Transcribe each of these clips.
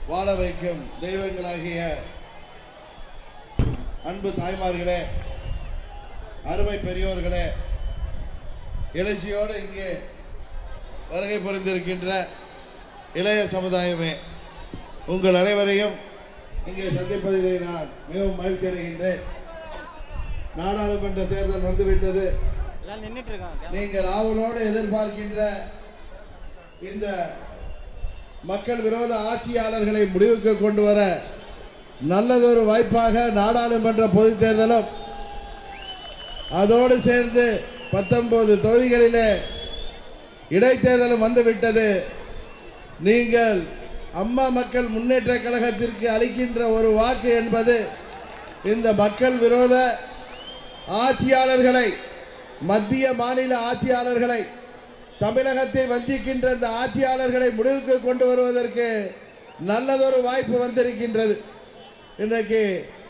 வாழ வைக்கும் தெய்வங்களாகிய அன்பு தாய்மார்களே அருமை பெரியோர்களே எழுச்சியோடு இங்கே வருகை புரிந்திருக்கின்ற இளைய சமுதாயமே உங்கள் அனைவரையும் இங்கே சந்திப்பதிலே நான் மிகவும் மகிழ்ச்சி அடைகின்றேன் நாடாளுமன்ற தேர்தல் வந்துவிட்டது எல்லாம் நின்றுட்டு இருக்காங்க நீங்கள் ஆவலோடு எதிர்பார்க்கின்ற இந்த மக்கள் விரோத ஆட்சியாளர்களை முடிவுக்கு கொண்டு வர நல்லதொரு வாய்ப்பாக நாடாளுமன்ற பொதுத் தேர்தலும் அதோடு சேர்ந்து பத்தொன்பது தொகுதிகளிலே இடைத்தேர்தலும் வந்துவிட்டது நீங்கள் அம்மா மக்கள் முன்னேற்ற கழகத்திற்கு அளிக்கின்ற ஒரு வாக்கு என்பது இந்த மக்கள் விரோத ஆட்சியாளர்களை மத்திய மாநில ஆட்சியாளர்களை தமிழகத்தை வஞ்சிக்கின்ற இந்த ஆட்சியாளர்களை முடிவுக்கு கொண்டு வருவதற்கு நல்லதொரு வாய்ப்பு வந்திருக்கின்றது இன்றைக்கு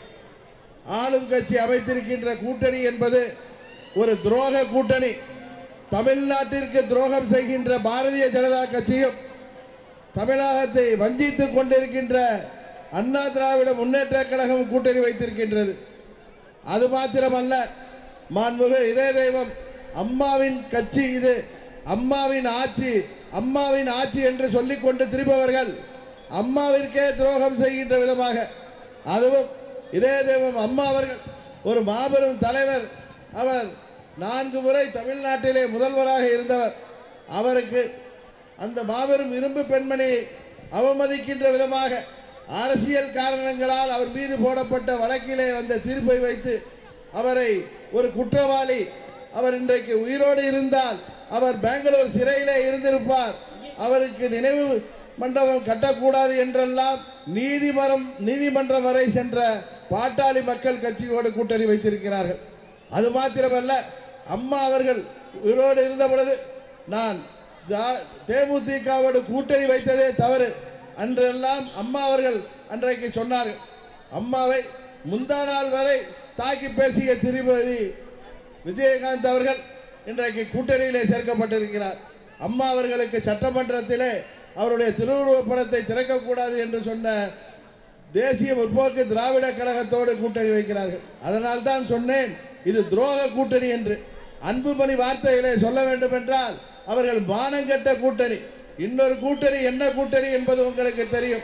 ஆளும் கட்சி அமைத்திருக்கின்ற கூட்டணி என்பது ஒரு துரோக கூட்டணி தமிழ்நாட்டிற்கு துரோகம் செய்கின்ற பாரதிய ஜனதா கட்சியும் தமிழகத்தை வஞ்சித்துக் கொண்டிருக்கின்ற அண்ணா திராவிட முன்னேற்ற கழகம் கூட்டணி வைத்திருக்கின்றது அது மாத்திரமல்ல மாண்புமிகு இதய தெய்வம் அம்மாவின் கட்சி இது அம்மாவின் ஆட்சி அம்மாவின் ஆட்சி என்று சொல்லிக்கொண்டு திரிபவர்கள் அம்மாவிற்கே துரோகம் செய்கின்ற விதமாக அதுவும் இதய தெய்வம் அம்மா அவர்கள் ஒரு மாபெரும் தலைவர் அவர் நான்கு முறை தமிழ்நாட்டிலே முதல்வராக இருந்தவர் அவருக்கு அந்த மாபெரும் இரும்பு பெண்மணியை அவமதிக்கின்ற விதமாக அரசியல் காரணங்களால் அவர் மீது போடப்பட்ட வழக்கிலே வந்த தீர்ப்பை வைத்து அவரை ஒரு குற்றவாளி அவர் இன்றைக்கு உயிரோடு இருந்தால் அவர் பெங்களூர் சிறையிலே இருந்திருப்பார் அவருக்கு நினைவு மண்டபம் கட்டக்கூடாது என்றெல்லாம் நீதிமன்றம் நீதிமன்றம் வரை சென்ற பாட்டாளி மக்கள் கட்சியோடு கூட்டணி வைத்திருக்கிறார்கள் அது மாத்திரமல்ல அம்மா அவர்கள் உயிரோடு இருந்த பொழுது நான் ஜா- தேமுதிகவோடு கூட்டணி வைத்ததே தவறு அன்றெல்லாம் அம்மா அவர்கள் அன்றைக்கு சொன்னார்கள் அம்மாவை முந்தா நாள் வரை தாக்கி பேசிய திருப்பதி விஜயகாந்த் அவர்கள் இன்றைக்கு கூட்டணியிலே சேர்க்கப்பட்டிருக்கிறார் அம்மா அவர்களுக்கு சட்டமன்றத்திலே அவருடைய திருவுருவப் படத்தை திறக்கக்கூடாது என்று சொன்ன தேசிய முற்போக்கு திராவிட கழகத்தோடு கூட்டணி வைக்கிறார்கள் அதனால் தான் சொன்னேன் இது துரோக கூட்டணி என்று அன்புமணி வார்த்தைகளை சொல்ல வேண்டும் என்றால் அவர்கள் மானங்கெட்ட கூட்டணி இன்னொரு கூட்டணி என்ன கூட்டணி என்பது உங்களுக்கு தெரியும்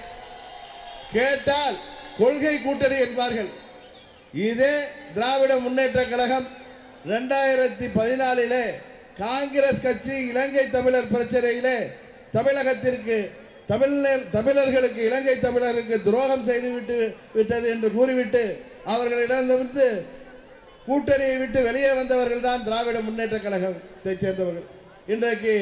கேட்டால் கொள்கை கூட்டணி என்பார்கள் இதே திராவிட முன்னேற்ற கழகம் ரெண்டாயிரத்தி பதினாலிலே காங்கிரஸ் கட்சி இலங்கை தமிழர் பிரச்சனையிலே தமிழகத்திற்கு தமிழர் தமிழர்களுக்கு இலங்கை தமிழருக்கு துரோகம் செய்து விட்டு விட்டது என்று கூறிவிட்டு அவர்களிடமிருந்து கூட்டணியை விட்டு வெளியே வந்தவர்கள் தான் திராவிட முன்னேற்ற கழகத்தைச் சேர்ந்தவர்கள் இன்றைக்கு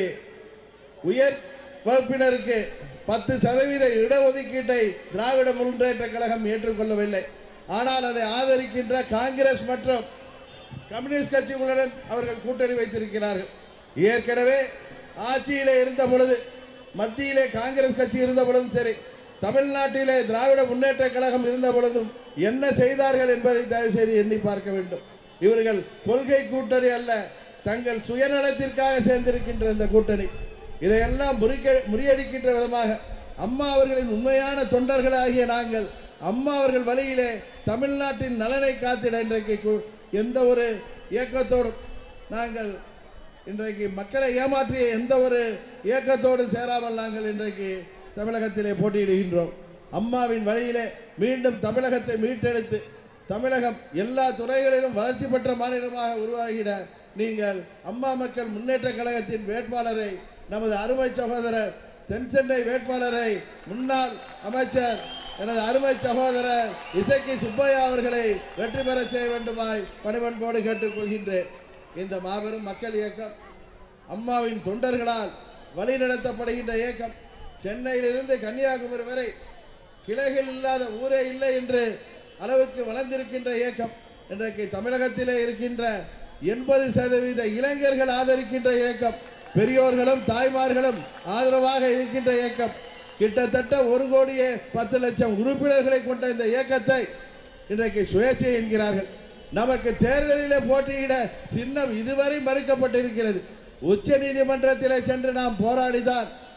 உயர் வகுப்பினருக்கு பத்து சதவீத இடஒதுக்கீட்டை திராவிட முன்னேற்ற கழகம் ஏற்றுக்கொள்ளவில்லை ஆனால் அதை ஆதரிக்கின்ற காங்கிரஸ் மற்றும் கம்யூனிஸ்ட் கட்சிகளுடன் அவர்கள் கூட்டணி வைத்திருக்கிறார்கள் ஏற்கனவே ஆட்சியிலே இருந்த பொழுது மத்தியிலே காங்கிரஸ் கட்சி இருந்த பொழுதும் சரி தமிழ்நாட்டிலே திராவிட முன்னேற்ற கழகம் இருந்த பொழுதும் என்ன செய்தார்கள் என்பதை தயவு செய்து எண்ணி பார்க்க வேண்டும் இவர்கள் கொள்கை கூட்டணி அல்ல தங்கள் சுயநலத்திற்காக சேர்ந்திருக்கின்ற இந்த கூட்டணி இதையெல்லாம் முறிக்க முறியடிக்கின்ற விதமாக அம்மா அவர்களின் உண்மையான தொண்டர்களாகிய நாங்கள் அம்மா அவர்கள் வழியிலே தமிழ்நாட்டின் நலனை காத்திட இன்றைக்கு கு- எந்த ஒரு இயக்கத்தோடும் நாங்கள் இன்றைக்கு மக்களை ஏமாற்றிய எந்த ஒரு இயக்கத்தோடு சேராமல் நாங்கள் இன்றைக்கு தமிழகத்திலே போட்டியிடுகின்றோம் அம்மாவின் வழியிலே மீண்டும் தமிழகத்தை மீட்டெடுத்து தமிழகம் எல்லா துறைகளிலும் வளர்ச்சி பெற்ற மாநிலமாக உருவாகிட நீங்கள் அம்மா மக்கள் முன்னேற்ற கழகத்தின் வேட்பாளரை நமது அருமை சகோதரர் தென்சென்னை வேட்பாளரை முன்னாள் அமைச்சர் எனது அருமை சகோதரர் இசக்கி சுப்பையா அவர்களை வெற்றி பெற செய்ய வேண்டுமாய் பணிவன்போடு கேட்டுக்கொள்கின்றேன் இந்த மாபெரும் மக்கள் இயக்கம் அம்மாவின் தொண்டர்களால் வழிநடத்தப்படுகின்ற இயக்கம் சென்னையிலிருந்து கன்னியாகுமரி வரை கிளைகள் இல்லாத ஊரே இல்லை என்று அளவுக்கு வளர்ந்திருக்கின்ற இயக்கம் இன்றைக்கு தமிழகத்திலே இருக்கின்ற எண்பது சதவீத இளைஞர்கள் ஆதரிக்கின்ற இயக்கம் பெரியோர்களும் தாய்மார்களும் ஆதரவாக இருக்கின்ற இயக்கம் கிட்டத்தட்ட ஒரு கோடியே பத்து லட்சம் உறுப்பினர்களை கொண்ட இந்த இயக்கத்தை இன்றைக்கு சுயேட்சை என்கிறார்கள் நமக்கு தேர்தலிலே போட்டியிட சின்னம் இதுவரை மறுக்கப்பட்டிருக்கிறது உச்ச நீதிமன்றத்திலே சென்று நாம் போராடிதான்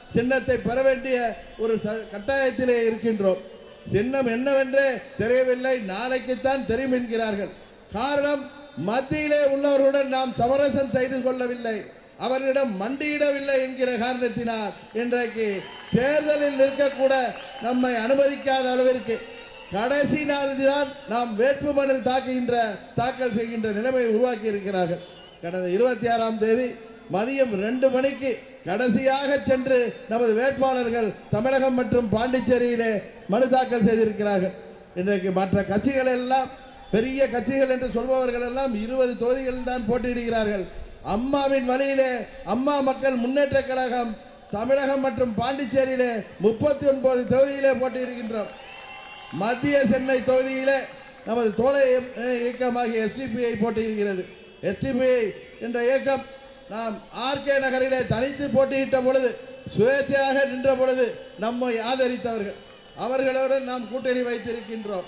சின்னத்தை பெற வேண்டிய ஒரு ச- கட்டாயத்திலே இருக்கின்றோம் சின்னம் என்னவென்றே தெரியவில்லை நாளைக்குத்தான் தெரியும் என்கிறார்கள் காரணம் மத்தியிலே உள்ளவர்களுடன் நாம் சமரசம் செய்து கொள்ளவில்லை அவர்களிடம் மண்டியிடவில்லை என்கிற காரணத்தினால் இன்றைக்கு தேர்தலில் நிற்கக்கூட நம்மை அனுமதிக்காத அளவிற்கு கடைசி நாளில்தான் நாம் வேட்புமனு தாக்குகின்ற தாக்கல் செய்கின்ற நிலைமையை உருவாக்கி இருக்கிறார்கள் கடந்த இருபத்தி ஆறாம் தேதி மதியம் ரெண்டு மணிக்கு கடைசியாக சென்று நமது வேட்பாளர்கள் தமிழகம் மற்றும் பாண்டிச்சேரியிலே மனு தாக்கல் செய்திருக்கிறார்கள் இன்றைக்கு மற்ற கட்சிகள் எல்லாம் பெரிய கட்சிகள் என்று சொல்பவர்கள் எல்லாம் இருபது தொகுதிகளில் தான் போட்டியிடுகிறார்கள் அம்மாவின் வழியிலே அம்மா மக்கள் முன்னேற்ற கழகம் தமிழகம் மற்றும் பாண்டிச்சேரியிலே முப்பத்தி ஒன்பது தொகுதியிலே போட்டியிடுகின்றோம் மத்திய சென்னை தொகுதியிலே நமது தோழை இயக்கமாகிய எஸ்டிபிஐ போட்டியிடுகிறது எஸ்டிபிஐ என்ற இயக்கம் நாம் ஆர்கே நகரிலே தனித்து போட்டியிட்ட பொழுது சுயேட்சையாக நின்ற பொழுது நம்மை ஆதரித்தவர்கள் அவர்களோடு நாம் கூட்டணி வைத்திருக்கின்றோம்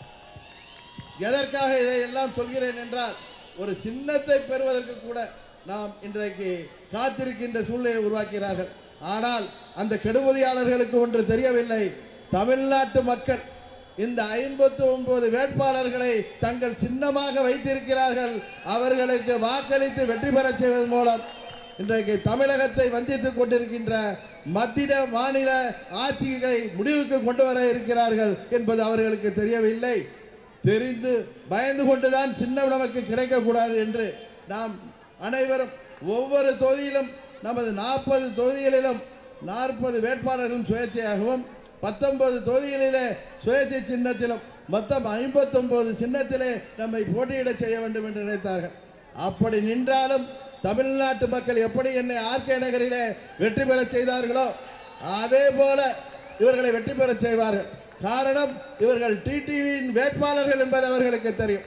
எதற்காக இதையெல்லாம் சொல்கிறேன் என்றால் ஒரு சின்னத்தை பெறுவதற்கு கூட நாம் இன்றைக்கு காத்திருக்கின்ற சூழ்நிலையை உருவாக்கிறார்கள் ஆனால் அந்த கெடுமதியாளர்களுக்கு ஒன்று தெரியவில்லை தமிழ்நாட்டு மக்கள் இந்த ஐம்பத்தி ஒன்பது வேட்பாளர்களை தங்கள் சின்னமாக வைத்திருக்கிறார்கள் அவர்களுக்கு வாக்களித்து வெற்றி பெறச் செய்வதன் மூலம் இன்றைக்கு தமிழகத்தை வஞ்சித்துக் கொண்டிருக்கின்ற மத்திய மாநில ஆட்சிகளை முடிவுக்கு கொண்டு வர இருக்கிறார்கள் என்பது அவர்களுக்கு தெரியவில்லை தெரிந்து பயந்து கொண்டுதான் சின்னம் நமக்கு கிடைக்கக்கூடாது என்று நாம் அனைவரும் ஒவ்வொரு தொகுதியிலும் நமது நாற்பது தொகுதிகளிலும் நாற்பது வேட்பாளர்களும் சுயேட்சையாகவும் பத்தொன்பது தொகுதிகளிலே சுயேட்சை சின்னத்திலும் மொத்தம் ஐம்பத்தொன்பது சின்னத்திலே நம்மை போட்டியிட செய்ய வேண்டும் என்று நினைத்தார்கள் அப்படி நின்றாலும் தமிழ்நாட்டு மக்கள் எப்படி என்னை ஆர்கே நகரிலே வெற்றி பெறச் செய்தார்களோ அதே போல இவர்களை வெற்றி பெறச் செய்வார்கள் காரணம் இவர்கள் டிடிவியின் வேட்பாளர்கள் என்பது அவர்களுக்கு தெரியும்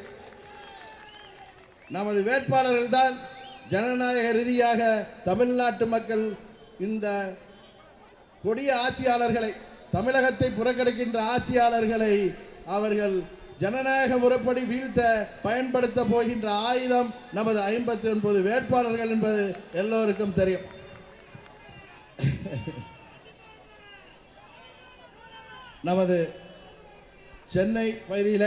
நமது வேட்பாளர்கள் தான் ஜனநாயக ரீதியாக தமிழ்நாட்டு மக்கள் இந்த கொடிய ஆட்சியாளர்களை தமிழகத்தை புறக்கணிக்கின்ற ஆட்சியாளர்களை அவர்கள் ஜனநாயக முறைப்படி வீழ்த்த பயன்படுத்த போகின்ற ஆயுதம் நமது ஐம்பத்தி ஒன்பது வேட்பாளர்கள் என்பது எல்லோருக்கும் தெரியும் நமது சென்னை பகுதியில்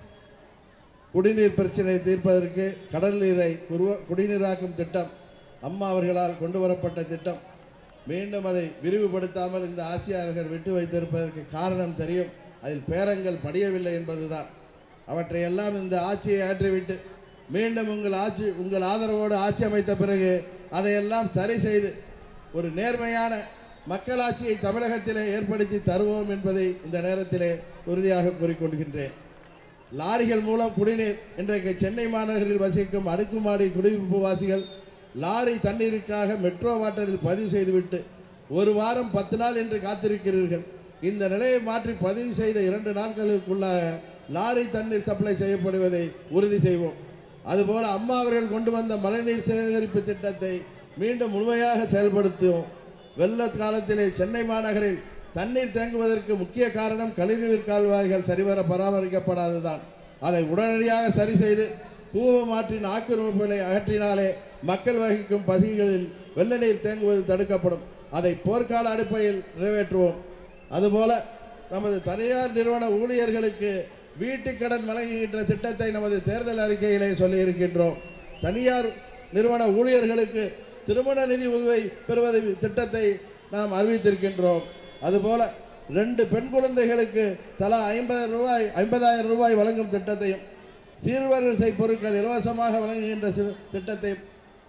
குடிநீர் பிரச்சனையை தீர்ப்பதற்கு கடல் நீரை உருவ குடிநீராக்கும் திட்டம் அம்மா அவர்களால் கொண்டு வரப்பட்ட திட்டம் மீண்டும் அதை விரிவுபடுத்தாமல் இந்த ஆட்சியாளர்கள் விட்டு வைத்திருப்பதற்கு காரணம் தெரியும் அதில் பேரங்கள் படியவில்லை என்பதுதான் அவற்றையெல்லாம் இந்த ஆட்சியை ஆற்றிவிட்டு மீண்டும் உங்கள் ஆட்சி உங்கள் ஆதரவோடு ஆட்சி அமைத்த பிறகு அதையெல்லாம் சரி செய்து ஒரு நேர்மையான மக்களாட்சியை தமிழகத்திலே ஏற்படுத்தி தருவோம் என்பதை இந்த நேரத்திலே உறுதியாக கூறிக்கொள்கின்றேன் லாரிகள் மூலம் குடிநீர் இன்றைக்கு சென்னை மாநகரில் வசிக்கும் அடுக்குமாடி குடியிருப்பு வாசிகள் லாரி தண்ணீருக்காக மெட்ரோ வாட்டரில் பதிவு செய்துவிட்டு ஒரு வாரம் பத்து நாள் என்று காத்திருக்கிறீர்கள் இந்த நிலையை மாற்றி பதிவு செய்த இரண்டு நாட்களுக்குள்ளாக லாரி தண்ணீர் சப்ளை செய்யப்படுவதை உறுதி செய்வோம் அதுபோல அம்மா அவர்கள் கொண்டு வந்த மழைநீர் சேகரிப்பு திட்டத்தை மீண்டும் முழுமையாக செயல்படுத்துவோம் வெள்ள காலத்திலே சென்னை மாநகரில் தண்ணீர் தேங்குவதற்கு முக்கிய காரணம் கழிவுநீர் கால்வாய்கள் சரிவர பராமரிக்கப்படாததுதான் அதை உடனடியாக சரி செய்து கூவமாற்றின் ஆக்கிரமிப்புகளை அகற்றினாலே மக்கள் வகிக்கும் பகுதிகளில் வெள்ள நீர் தேங்குவது தடுக்கப்படும் அதை போர்க்கால அடிப்படையில் நிறைவேற்றுவோம் அதுபோல நமது தனியார் நிறுவன ஊழியர்களுக்கு வீட்டுக் கடன் வழங்குகின்ற திட்டத்தை நமது தேர்தல் அறிக்கையிலே சொல்லியிருக்கின்றோம் தனியார் நிறுவன ஊழியர்களுக்கு திருமண நிதி உதவி பெறுவது திட்டத்தை நாம் அறிவித்திருக்கின்றோம் அதுபோல ரெண்டு பெண் குழந்தைகளுக்கு தலா ஐம்பது ரூபாய் ஐம்பதாயிரம் ரூபாய் வழங்கும் திட்டத்தையும் சீர்வரிசை பொருட்கள் இலவசமாக வழங்குகின்ற சி- திட்டத்தையும்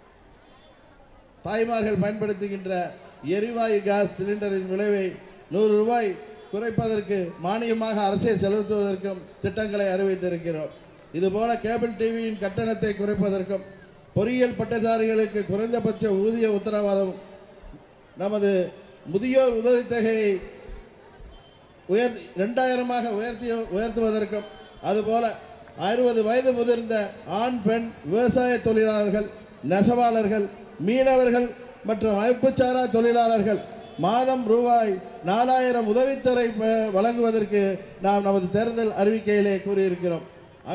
தாய்மார்கள் பயன்படுத்துகின்ற எரிவாயு கேஸ் சிலிண்டரின் விளைவை நூறு ரூபாய் குறைப்பதற்கு மானியமாக அரசை செலுத்துவதற்கும் திட்டங்களை அறிவித்திருக்கிறோம் இதுபோல கேபிள் டிவியின் கட்டணத்தை குறைப்பதற்கும் பொறியியல் பட்டதாரிகளுக்கு குறைந்தபட்ச ஊதிய உத்தரவாதம் நமது முதியோர் உதவித்தொகையை உயர் ரெண்டாயிரமாக உயர்த்தி உயர்த்துவதற்கும் அதுபோல அறுபது வயது முதிர்ந்த ஆண் பெண் விவசாய தொழிலாளர்கள் நெசவாளர்கள் மீனவர்கள் மற்றும் அமைப்புச்சாரா தொழிலாளர்கள் மாதம் ரூபாய் நாலாயிரம் உதவித்தொகை ப- வழங்குவதற்கு நாம் நமது தேர்தல் அறிவிக்கையிலே கூறியிருக்கிறோம்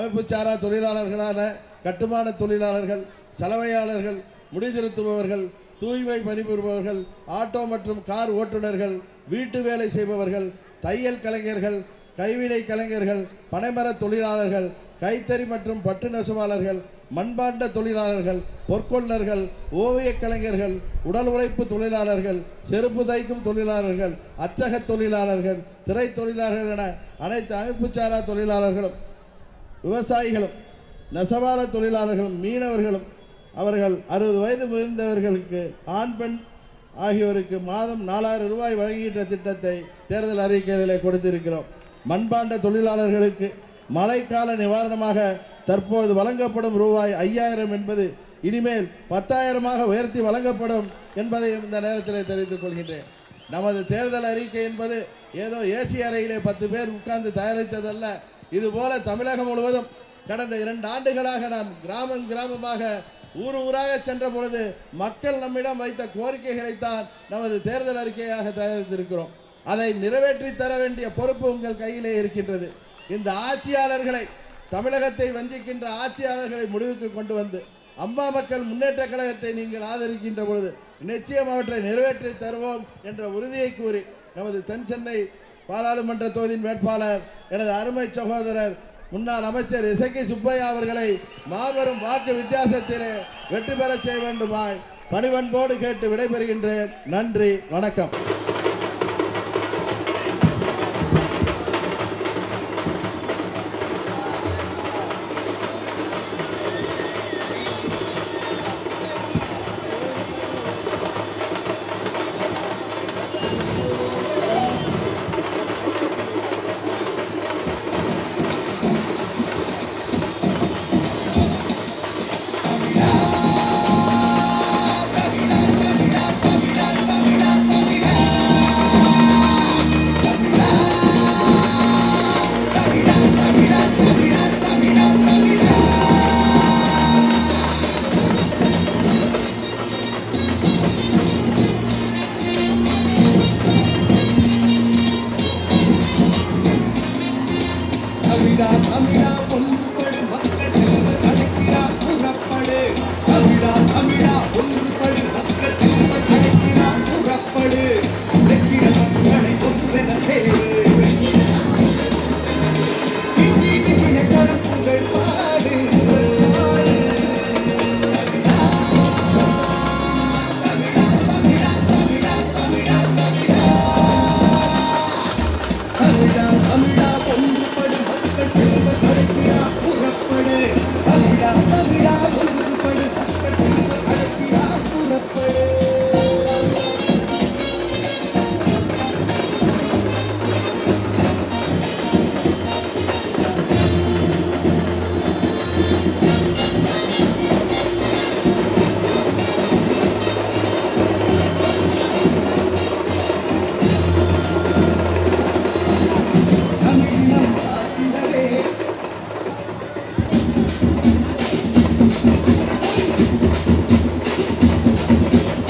அமைப்புச்சாரா தொழிலாளர்களான கட்டுமான தொழிலாளர்கள் சலவையாளர்கள் முடிதிருத்துபவர்கள் தூய்மை பணிபுரிபவர்கள் ஆட்டோ மற்றும் கார் ஓட்டுநர்கள் வீட்டு வேலை செய்பவர்கள் தையல் கலைஞர்கள் கைவினை கலைஞர்கள் பனைமர தொழிலாளர்கள் கைத்தறி மற்றும் பட்டு நெசவாளர்கள் மண்பாண்ட தொழிலாளர்கள் பொற்கொள்ளர்கள் ஓவியக் கலைஞர்கள் உடல் உழைப்பு தொழிலாளர்கள் செருப்பு தைக்கும் தொழிலாளர்கள் அச்சக தொழிலாளர்கள் திரை தொழிலாளர்கள் என அனைத்து அமைப்புச்சாரா தொழிலாளர்களும் விவசாயிகளும் நெசவாள தொழிலாளர்களும் மீனவர்களும் அவர்கள் அறுபது வயது முதிர்ந்தவர்களுக்கு ஆண் பெண் ஆகியோருக்கு மாதம் நாலாயிரம் ரூபாய் வழங்குகின்ற திட்டத்தை தேர்தல் அறிக்கையிலே கொடுத்திருக்கிறோம் மண்பாண்ட தொழிலாளர்களுக்கு மழைக்கால நிவாரணமாக தற்பொழுது வழங்கப்படும் ரூபாய் ஐயாயிரம் என்பது இனிமேல் பத்தாயிரமாக உயர்த்தி வழங்கப்படும் என்பதை இந்த நேரத்தில் தெரிவித்துக் கொள்கின்றேன் நமது தேர்தல் அறிக்கை என்பது ஏதோ ஏசி அறையிலே பத்து பேர் உட்கார்ந்து தயாரித்ததல்ல இதுபோல தமிழகம் முழுவதும் கடந்த இரண்டு ஆண்டுகளாக நாம் கிராமம் கிராமமாக ஊர் ஊராக சென்ற பொழுது மக்கள் நம்மிடம் வைத்த கோரிக்கைகளைத்தான் நமது தேர்தல் அறிக்கையாக தயாரித்திருக்கிறோம் அதை நிறைவேற்றி தர வேண்டிய பொறுப்பு உங்கள் கையிலே இருக்கின்றது இந்த ஆட்சியாளர்களை தமிழகத்தை வஞ்சிக்கின்ற ஆட்சியாளர்களை முடிவுக்கு கொண்டு வந்து அம்மா மக்கள் முன்னேற்ற கழகத்தை நீங்கள் ஆதரிக்கின்ற பொழுது நிச்சயம் அவற்றை நிறைவேற்றி தருவோம் என்ற உறுதியை கூறி நமது தென் சென்னை பாராளுமன்ற தொகுதியின் வேட்பாளர் எனது அருமை சகோதரர் முன்னாள் அமைச்சர் இசக்கி சுப்பையா அவர்களை மாபெரும் வாக்கு வித்தியாசத்திலே வெற்றி பெறச் செய்ய வேண்டுமாய் பணிவன்போடு கேட்டு விடைபெறுகின்றேன் நன்றி வணக்கம் தமிழா தமிழா ஒன்று